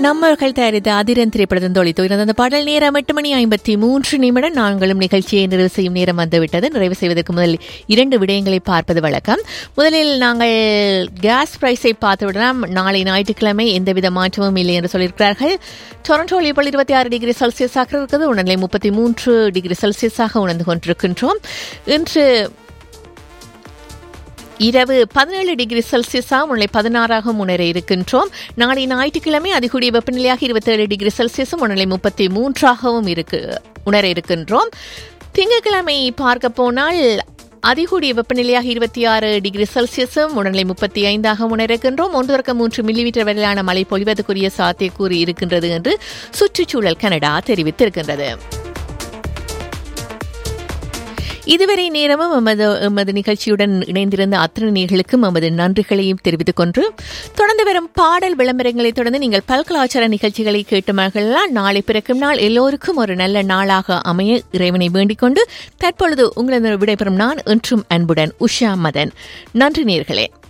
நம்மர்கள் தயாரித்த அதிரன் திரைப்படத்தின் தொழித்து இருந்த அந்த பாடல் நேரம் எட்டு மணி ஐம்பத்தி மூன்று நிமிடம் நாங்களும் நிகழ்ச்சியை நிறைவு செய்யும் நேரம் வந்துவிட்டது நிறைவு செய்வதற்கு முதல் இரண்டு விடயங்களை பார்ப்பது வழக்கம் முதலில் நாங்கள் கேஸ் பிரைஸை பார்த்துவிடலாம் நாளை ஞாயிற்றுக்கிழமை எந்தவித மாற்றமும் இல்லை என்று சொல்லியிருக்கிறார்கள் டொரண்டோவில் இப்போ இருபத்தி ஆறு டிகிரி செல்சியஸாக இருக்குது உடனே முப்பத்தி மூன்று டிகிரி செல்சியஸாக உணர்ந்து கொண்டிருக்கின்றோம் இன்று இரவு பதினேழு டிகிரி செல்சியஸாக உன்னை பதினாறாக முன்னேற இருக்கின்றோம் நாளை ஞாயிற்றுக்கிழமை அதிகூடிய வெப்பநிலையாக இருபத்தேழு டிகிரி செல்சியஸும் உன்னிலை முப்பத்தி மூன்றாகவும் இருக்கு உணர இருக்கின்றோம் திங்கட்கிழமை பார்க்க போனால் அதிகூடிய வெப்பநிலையாக இருபத்தி ஆறு டிகிரி செல்சியஸும் உடல்நிலை முப்பத்தி ஐந்தாக உணர்கின்றோம் ஒன்று தொடக்கம் மூன்று மில்லிமீட்டர் வரையிலான மழை பொழிவதற்குரிய சாத்தியக்கூறு இருக்கின்றது என்று சுற்றுச்சூழல் கனடா தெரிவித்திருக்கின்றது இதுவரை நேரமும் எமது எமது நிகழ்ச்சியுடன் இணைந்திருந்த அத்தனை நேர்களுக்கும் எமது நன்றிகளையும் தெரிவித்துக் கொண்டு தொடர்ந்து வரும் பாடல் விளம்பரங்களை தொடர்ந்து நீங்கள் பல்கலாச்சார நிகழ்ச்சிகளை கேட்டு மகிழலாம் நாளை பிறக்கும் நாள் எல்லோருக்கும் ஒரு நல்ல நாளாக அமைய இறைவனை வேண்டிக் கொண்டு தற்பொழுது உங்களது விடைபெறும் நான் என்றும் அன்புடன் உஷா மதன் நன்றி நேர்களே